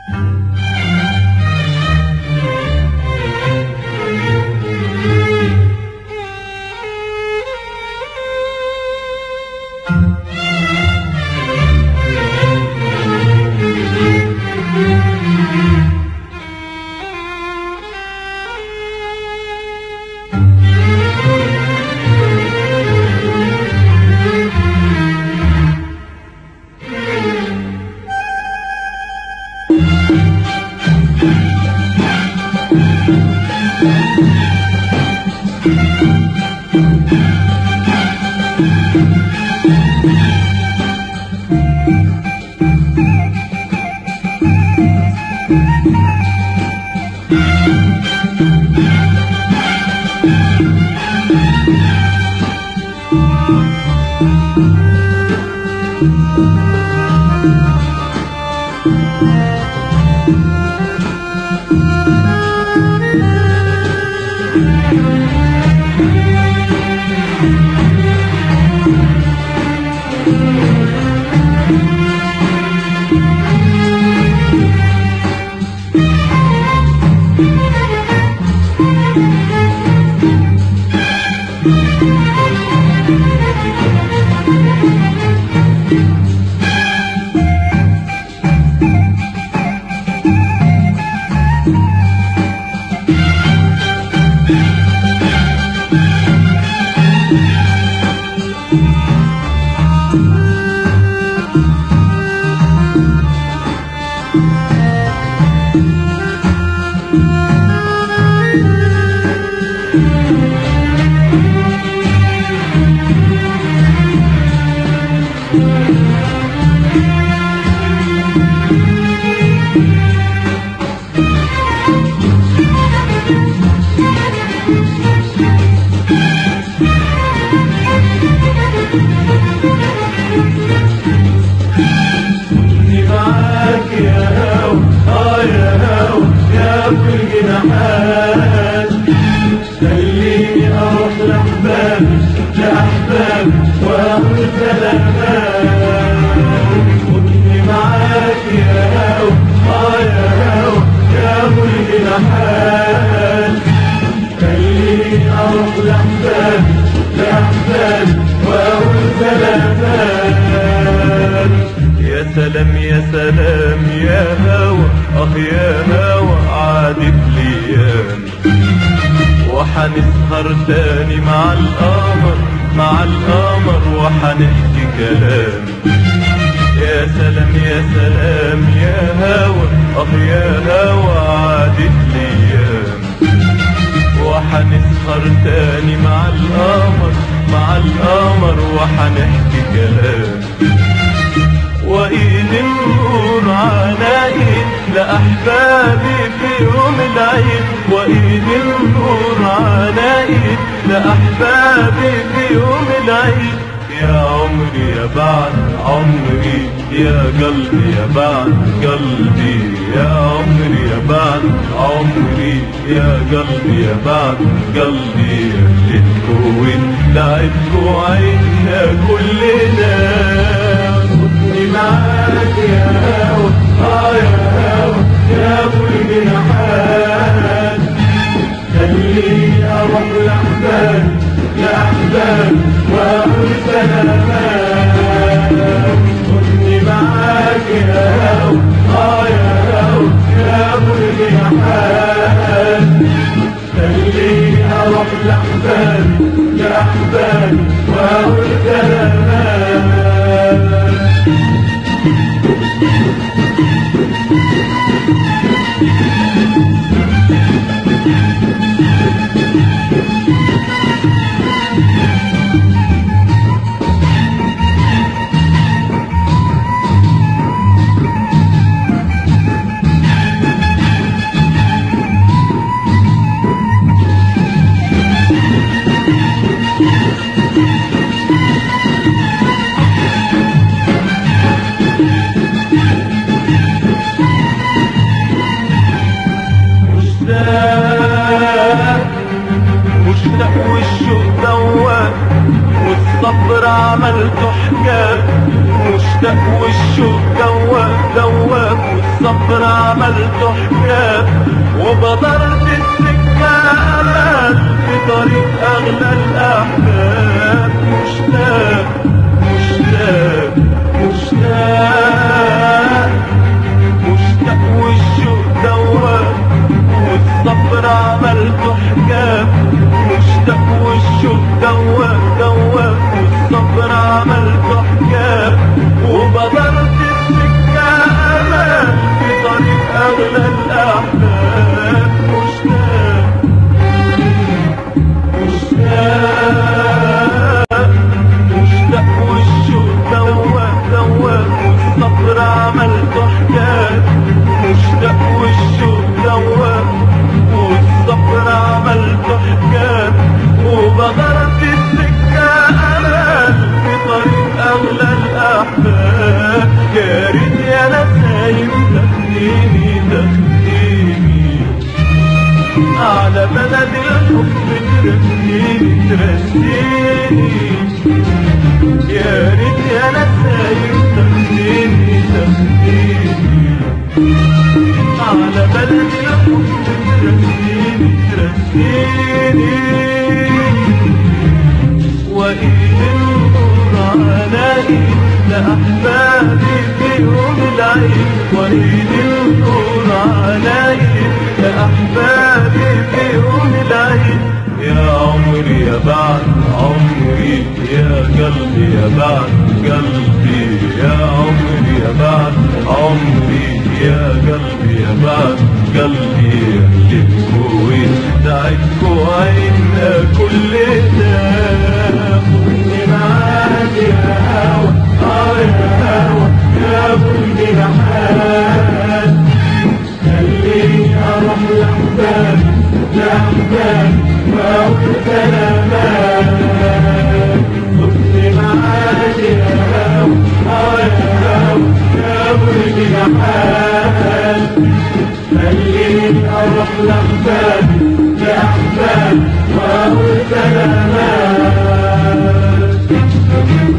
كنت معاك يا هوا اه يا هوا يا ابو الجناحات خليني اروح لاحبابي لاحبابي واقول سلامات كنت معاك يا هوا اه يا هوا يا ابو الجناحات خليني اروح لاحبابي لاحبابي واقول سلامات يا سلام يا سلام يا هوى اه يا هوى عادت ليام وحنسهر تاني مع القمر مع القمر وحنحكي كلام يا سلام يا سلام يا هوى اه يا هوى عادت ليام وحنسهر تاني مع القمر مع القمر وحنحكي كلام وإيد النور على إيد لأحبابي في يوم العيد وإيد النور على إيد لأحبابي في يوم العيد يا عمري يا بعد عمري يا قلبي يا بعد قلبي يا عمري يا بعد عمري يا قلبي يا بعد قلبي اللي تكون لعبكوا عيدنا كلنا خدني معاك يا هوا اه يا هوا يا ابو الجناحات خليني اروح لاحبابي لاحبابي واقول سلامات خدني معاك يا هوا اه يا هوا يا ابو الجناحات خليني اروح لاحبابي لاحبابي واقول سلامات مشتاق مشتاق والشوق دواب والصبر عملته حجاب مشتاق والشوق دواب دواب والصبر عملته حكاية وبدرت السكة أمل في طريق أغلى الأحباب مشتاق مشتاق مشتاق مشتاق والشوق دوام والصبر عملته حكاية مشتاق والشوق دوام دوام والصبر عملته حكاية وبدرت السكة أمل في طريق أغلى الأحباب مشتاق مشتاق مشتاق والشوق دوام دوام والصبر عملته حكاية مشتاق والشوق دوام والصبر عملته حكاية وبدرت السكة أمل في طريق أغلى الأحباب يا ريت يا نسايم تاخديني تاخديني على بلد الحب ترسيني ترسيني يا ريت يا نسايم تاخديني تاخديني على بلد الحب ترسيني ترسيني وإيد النور على إيد لأحبابي في يوم العيد وإيد النور على إيد لأحبابي في يوم العيد يا عمري يا بعد عمري يا قلبي يا بعد قلبي يا عمري يا بعد عمري يا قلبي يا بعد قلبي يهلكوا ويسعدكوا عنا كل ده خدني معاك يا هوا اه يا هوا يا ابو الجناحات خليني اروح لاحبابي لاحبابي واقول سلامات خدني معاك يا هوا اه يا هوا يا ابو الجناحات خليني اروح لاحبابي لاحبابي واقول سلامات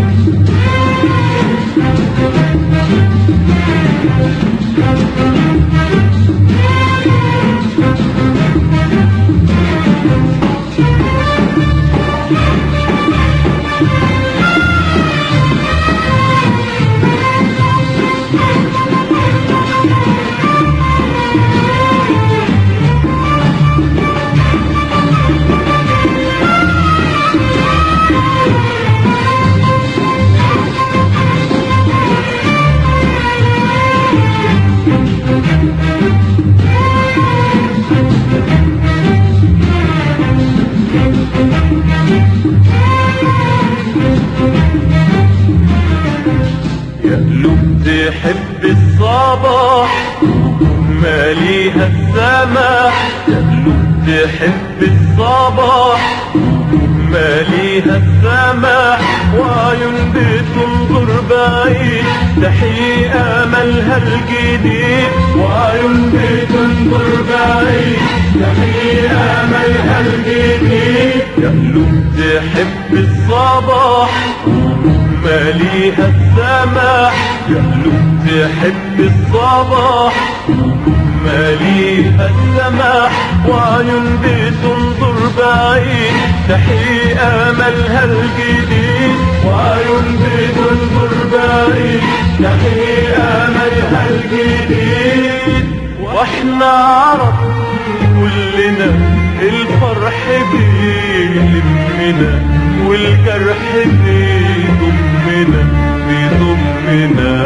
يا قلوب تحب الصباح ماليها السماح يا قلوب تحب الصباح ماليها السماح وعيون بتنظر بعيد تحيي املها الجديد وعيون بتنظر بعيد تحيي املها الجديد يا قلوب تحب الصباح ماليها السماح يا قلوب تحب الصباح ماليها السماح وعيون بتنظر بعيد تحيي املها الجديد وعيون بتنظر بعيد تحيي املها الجديد واحنا عرب كلنا الفرح بيلمنا والجرح بيضمنا بيضمنا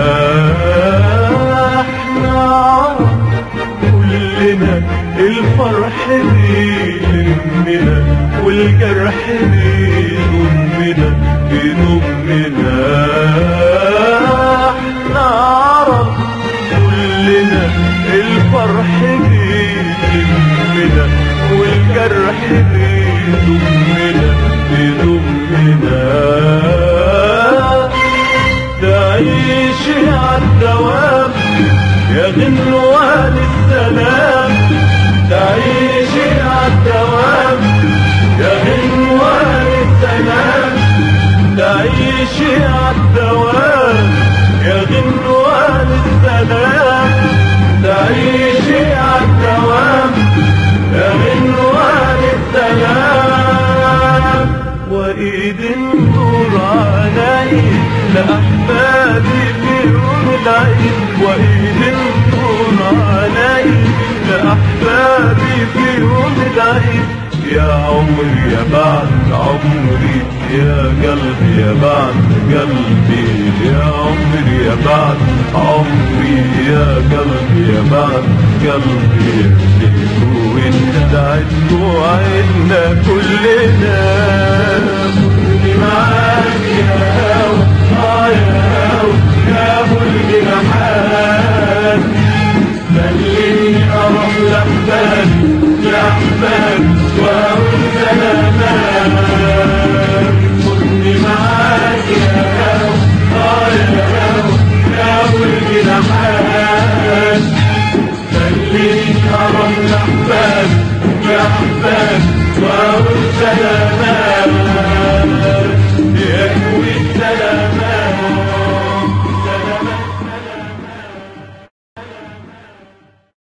احنا عرب كلنا الفرح بيلمنا والجرح بيضمنا بيضمنا احنا عرب كلنا الفرح بيلمنا والجرح بيضمنا بيضمنا تعيشي عالدوام يا غنوان السلام تعيشي عالدوام يا غنوان السلام تعيشي عالدوام يا غنوان السلام وإيد النور عناي لأحبابي في يوم العيد وإيد النور عناي لأحبابي في يوم العيد يا عمري يا بعد عمري يا قلبي يا بعد قلبي يا عمري يا بعد عمري يا قلبي يا بعد قلبي وانت دعيت وعدنا كلنا كل معاك يا هوا آه يا هوا يا ابو الجناحات خليني اروح لحبابي لحبابي واقول سلامات خدني معاك يا هوا اه يا هوا يا ابو الجناحات خليني اروح لحبابي لحبابي واقول سلامات